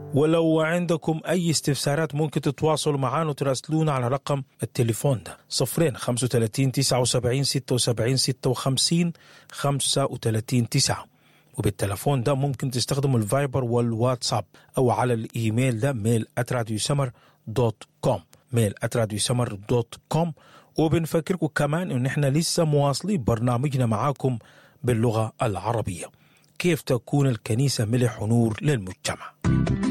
ولو عندكم أي استفسارات ممكن تتواصلوا معنا وتراسلونا على رقم التليفون ده صفرين 35 79 76 56 35 9 وبالتليفون ده ممكن تستخدموا الفايبر والواتساب أو على الإيميل ده ميل أتراديو سمر دوت كوم ميل أتراديو سمر دوت كوم وبنفكركم كمان إن إحنا لسه مواصلين برنامجنا معاكم باللغة العربية كيف تكون الكنيسة ملح ونور للمجتمع